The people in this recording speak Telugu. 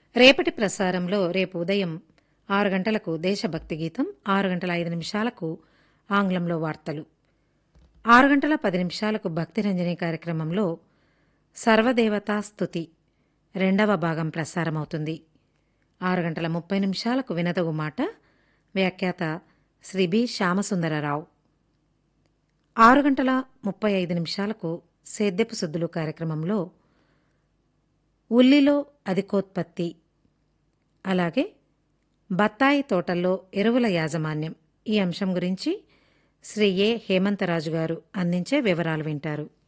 రేపటి ప్రసారంలో రేపు ఉదయం ఆరు గంటలకు దేశభక్తి గీతం ఆరు గంటల ఐదు నిమిషాలకు ఆంగ్లంలో వార్తలు ఆరు గంటల పది నిమిషాలకు భక్తి రంజని కార్యక్రమంలో సర్వదేవతా స్తుతి రెండవ భాగం ప్రసారమవుతుంది ఆరు గంటల ముప్పై నిమిషాలకు వినదగు మాట వ్యాఖ్యాత శ్రీ బి శ్యామసుందరరావు ఆరు గంటల ముప్పై ఐదు నిమిషాలకు సేద్యపు సుద్దులు కార్యక్రమంలో ఉల్లిలో అధికోత్పత్తి అలాగే బత్తాయి తోటల్లో ఎరువుల యాజమాన్యం ఈ అంశం గురించి శ్రీ ఏ హేమంతరాజు గారు అందించే వివరాలు వింటారు